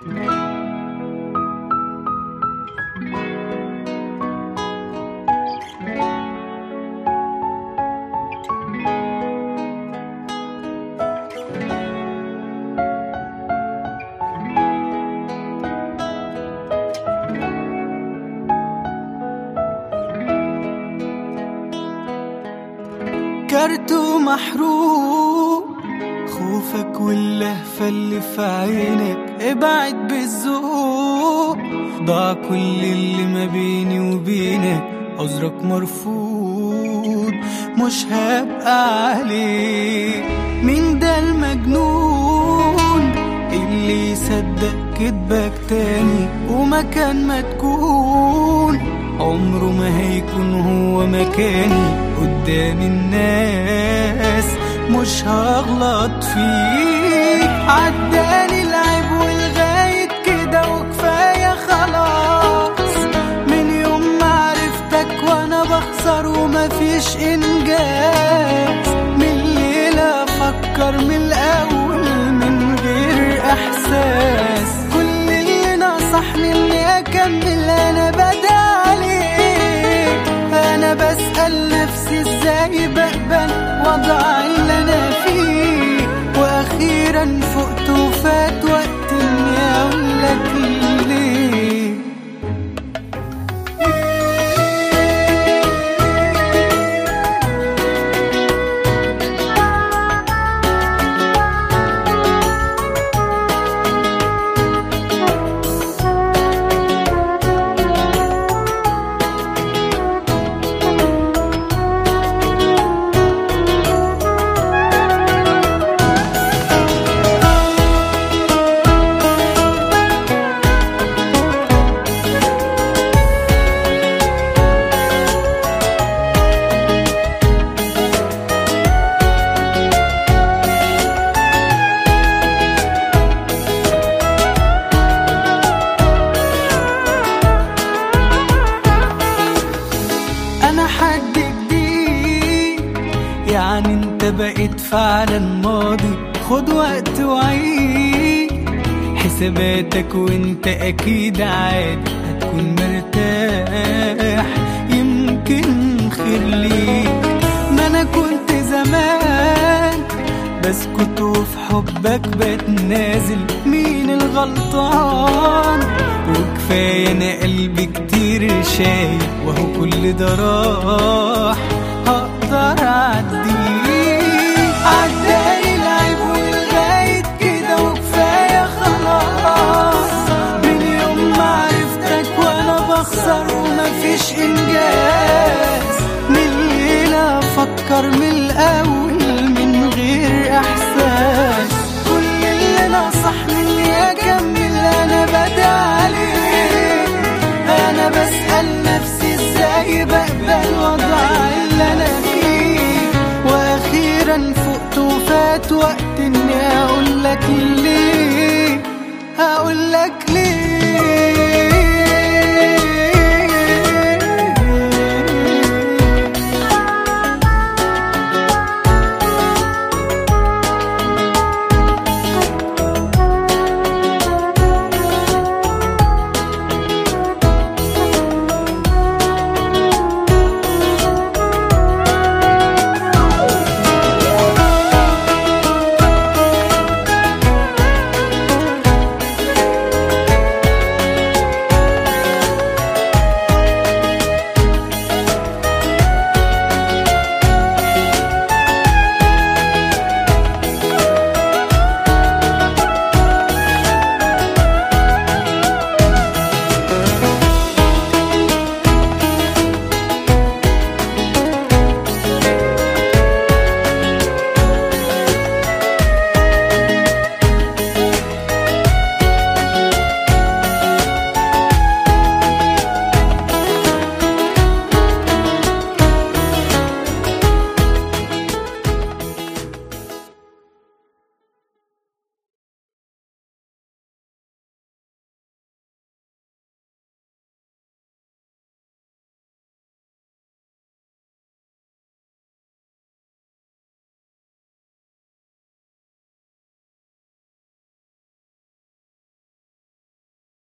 كرته محروق خوفك واللهفة اللي في عينك ابعد بالذوق ضاع كل اللي ما بيني وبينك عذرك مرفوض مش هبقى عليك مين ده المجنون اللي يصدق كدبك تاني ومكان ما تكون عمره ما هيكون هو مكاني قدام الناس مش هغلط فيك عداني العيب والغاية كده وكفاية خلاص من يوم ما عرفتك وانا بخسر ومفيش انجاز من الليلة افكر من الاول من غير احساس كل اللي نصحني اني اكمل انا بدأ عليك انا بسأل نفسي ازاي بقبل وضع اللي انا فيه واخيرا فقت وفات وقت اني اقولك ليه انا حد جديد يعني انت بقيت فعلا ماضي خد وقت وعيد حساباتك وانت اكيد عادي هتكون مرتاح يمكن خير ليك ما انا كنت زمان بسكت وفي حبك بتنازل مين الغلطان وكفاية انا قلبي كتير شايل وهو كل ده راح هقدر اعديه عداني العيب والغاية كده وكفاية خلاص من يوم ما عرفتك وانا بخسر ومفيش انجاز من الليلة افكر من الاول